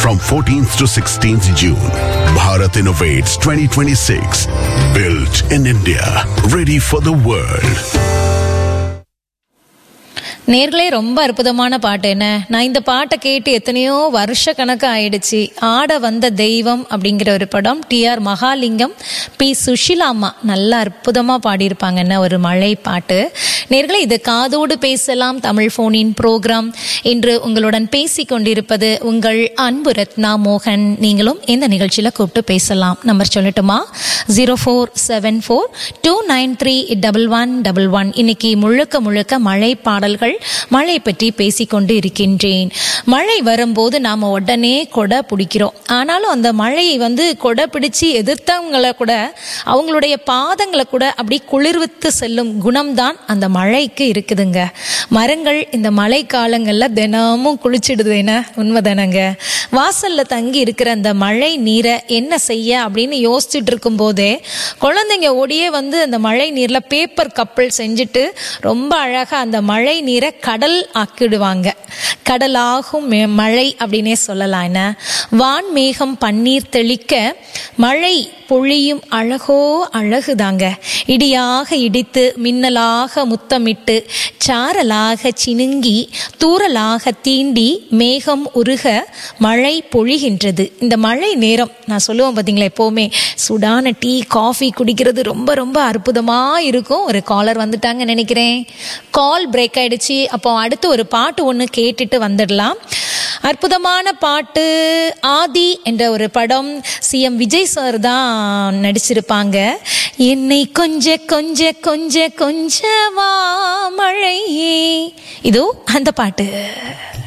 from 14th to 16th June. Bharat Innovates 2026. Built in India. Ready for the world. நேர்களே ரொம்ப அற்புதமான பாட்டு என்ன நான் இந்த பாட்டை கேட்டு எத்தனையோ வருஷ கணக்கு ஆயிடுச்சு ஆட வந்த தெய்வம் அப்படிங்கிற ஒரு படம் டி ஆர் மகாலிங்கம் பி சுஷிலாம்மா நல்ல அற்புதமாக பாடியிருப்பாங்க என்ன ஒரு மழை பாட்டு நேர்களே இது காதோடு பேசலாம் தமிழ் ஃபோனின் ப்ரோக்ராம் இன்று உங்களுடன் பேசி கொண்டிருப்பது உங்கள் அன்பு ரத்னா மோகன் நீங்களும் இந்த நிகழ்ச்சியில் கூப்பிட்டு பேசலாம் நம்பர் சொல்லட்டுமா zero four seven four two nine three double one double one இன்னைக்கு முழுக்க முழுக்க மழை பாடல்கள் மழை பற்றி பேசிக்கொண்டு இருக்கின்றேன் மழை வரும்போது நாம் உடனே கொடை பிடிக்கிறோம் ஆனாலும் அந்த மழையை வந்து கொடை பிடிச்சு எதிர்த்தவங்களை கூட அவங்களுடைய பாதங்களை கூட அப்படி குளிர்வித்து செல்லும் குணம்தான் அந்த மழைக்கு இருக்குதுங்க மரங்கள் இந்த மழை காலங்களில் தினமும் குளிச்சிடுது என்ன உண்மைதானங்க வாசல்ல தங்கி இருக்கிற அந்த மழை நீரை என்ன செய்ய அப்படின்னு யோசிச்சுட்டு இருக்கும் போதே குழந்தைங்க ஓடியே வந்து அந்த மழை நீர்ல பேப்பர் கப்பல் செஞ்சுட்டு ரொம்ப அழகா அந்த மழை நீரை கடல் ஆக்கிடுவாங்க கடலாகும் மே- மழை அப்படின்னே சொல்லலாம் என்ன வான் மேகம் பன்னீர் தெளிக்க மழை பொழியும் அழகோ அழகுதாங்க இடியாக இடித்து மின்னலாக முத்தமிட்டு சாரலாக சினுங்கி தூறலாக தீண்டி மேகம் உருக மழை பொழிகின்றது இந்த மழை நேரம் நான் சொல்லுவேன் பார்த்தீங்களா எப்போவுமே சுடான டீ காஃபி குடிக்கிறது ரொம்ப ரொம்ப அற்புதமாக இருக்கும் ஒரு காலர் வந்துட்டாங்க நினைக்கிறேன் கால் பிரேக் ஆயிடுச்சு அப்போ அடுத்து ஒரு பாட்டு ஒன்று கேட்டுட்டு வந்துடலாம் அற்புதமான பாட்டு ஆதி என்ற ஒரு படம் சிஎம் விஜய் சார் தான் நடிச்சிருப்பாங்க என்னை கொஞ்ச கொஞ்ச கொஞ்ச கொஞ்ச வா மழையே இதோ அந்த பாட்டு